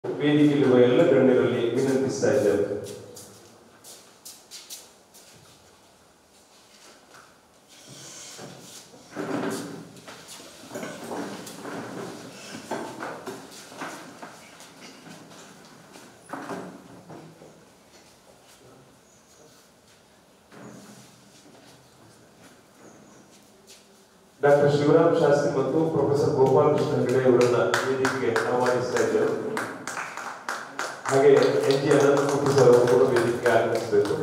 ವೇದಿಕೆಯಲ್ಲಿರುವ ಎಲ್ಲ ಗಣ್ಯರಲ್ಲಿ ವಿನಂತಿಸ್ತಾ ಇದ್ದೇವೆ ಡಾಕ್ಟರ್ ಶಿವರಾಮ್ ಶಾಸ್ತ್ರಿ ಮತ್ತು ಪ್ರೊಫೆಸರ್ ಗೋಪಾಲಕೃಷ್ಣ ಹೆಗಡೆ ಅವರನ್ನ ವೇದಿಕೆಗೆ ಆಹ್ವಾನಿಸ್ತಾ ಇದ್ದೇವೆ ಹಾಗೆ ಎನ್ ಜಿ ಅನಂತಮೂರ್ತಿ ಸರ್ ಅವರು ಕೂಡ ವೇದಿಕೆಗೆ ಆಗಮಿಸಬೇಕು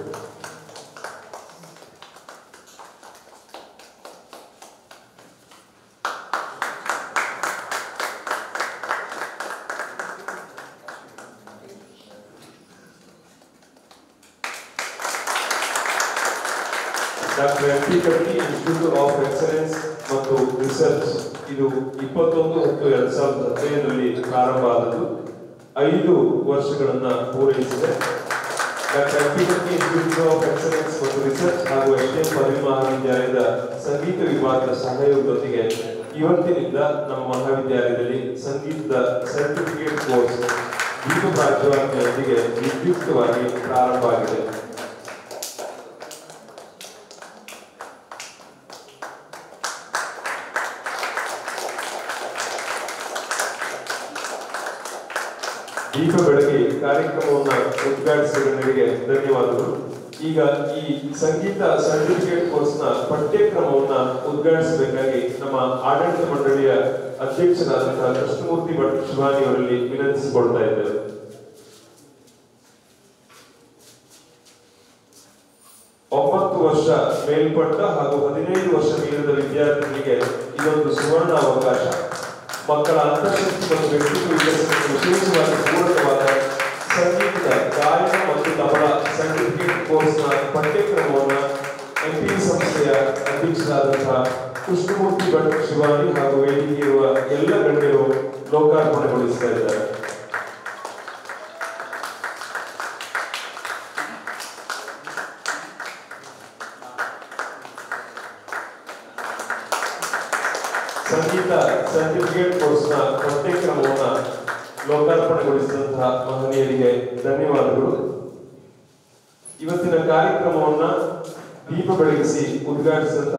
doctor M P Katti institute of excellence ಮತ್ತು ರಿಸರ್ಚ್ ಇದು ಇಪ್ಪತ್ತೊಂದು ಹತ್ತು ಎರಡ್ ಸಾವಿರದ ಹದಿನೈದರಲ್ಲಿ ಪ್ರಾರಂಭ ಆದದ್ದು ಐದು ವರ್ಷಗಳನ್ನ ಪೂರೈಸಿದೆ doctor M P Katti institute of excellence ಮತ್ತು ರಿಸರ್ಚ್ ಹಾಗೂ ಎಸ್ ಎಂ ಪದವಿ ಮಹಾವಿದ್ಯಾಲಯದ ಸಂಗೀತ ವಿಭಾಗದ ಸಹಯೋಗದೊಂದಿಗೆ ಇವತ್ತಿನಿಂದ ನಮ್ಮ ಮಹಾವಿದ್ಯಾಲಯದಲ್ಲಿ ಸಂಗೀತದ ಸರ್ಟಿಫಿಕೇಟ್ ಕೋರ್ಸ್ ದೀಪ ಪ್ರಾಜ್ಯವಾಜ್ಞೆಯೊಂದಿಗೆ ವಿದ್ಯುಕ್ತವಾಗಿ ಪ್ರಾರಂಭ ಆಗಿದೆ ದೀಪ ಬೆಳಗ್ಗೆ ಕಾರ್ಯಕ್ರಮವನ್ನು ಉದ್ಘಾಟಿಸಿದ ನನಗೆ ಧನ್ಯವಾದಗಳು ಈಗ ಈ ಸಂಗೀತ ಸರ್ಟಿಫಿಕೇಟ್ ಕೋರ್ಸ್ನ ಪಠ್ಯಕ್ರಮವನ್ನ ಉದ್ಘಾಟಿಸಬೇಕಾಗಿ ನಮ್ಮ ಆಡಳಿತ ಮಂಡಳಿಯ ಅಧ್ಯಕ್ಷರಾದಂತಹ ಕೃಷ್ಣಮೂರ್ತಿ ಭಟ್ ಶಿವಾನಿ ಅವರಲ್ಲಿ ವಿನಂತಿಸಿಕೊಳ್ತಾ ಇದ್ದೇವೆ ಒಂಬತ್ತು ವರ್ಷ ಮೇಲ್ಪಟ್ಟ ಹಾಗೂ ಹದಿನೈದು ವರ್ಷ ಮೀರಿದ ವಿದ್ಯಾರ್ಥಿಗಳಿಗೆ ಇದೊಂದು ಸುವರ್ಣ ಅವಕಾಶ ಮಕ್ಕಳ ಅಂತರ್ಶಕ್ತಿ ಮತ್ತು ವ್ಯಕ್ತಿತ್ವ ವಿಕಸನಕ್ಕೆ ವಿಶೇಷವಾಗಿ ಪೂರಕವಾದ ಸಂಗೀತದ ಗಾಯನ ಮತ್ತು ತಬಲ ಸರ್ಟಿಫಿಕೇಟ್ ಕೋರ್ಸ್ನ ಪಠ್ಯಕ್ರಮವನ್ನು ಎಂಪಿ ಸಂಸ್ಥೆಯ ಅಧ್ಯಕ್ಷರಾದಂತಹ ಕೃಷ್ಣಮೂರ್ತಿ ಭಟ್ ಶಿವಾನಿ ಹಾಗೂ ವೇದಿಕೆ ಇರುವ ಎಲ್ಲ ಗಣ್ಯರು ಲೋಕಾರ್ಪಣೆಗೊಳಿಸ್ತಾ ಇದ್ದಾರೆ ಸಂಗೀತ ಸರ್ಟಿಫಿಕೇಟ್ ಕೋರ್ಸ್ನ ಪಠ್ಯಕ್ರಮವನ್ನ ಲೋಕಾರ್ಪಣೆಗೊಳಿಸಿದಂತಹ ಮಹನೀಯರಿಗೆ ಧನ್ಯವಾದಗಳು ಇವತ್ತಿನ ಕಾರ್ಯಕ್ರಮವನ್ನ ದೀಪ ಬೆಳಗಿಸಿ ಉದ್ಘಾಟಿಸಿದಂತಹ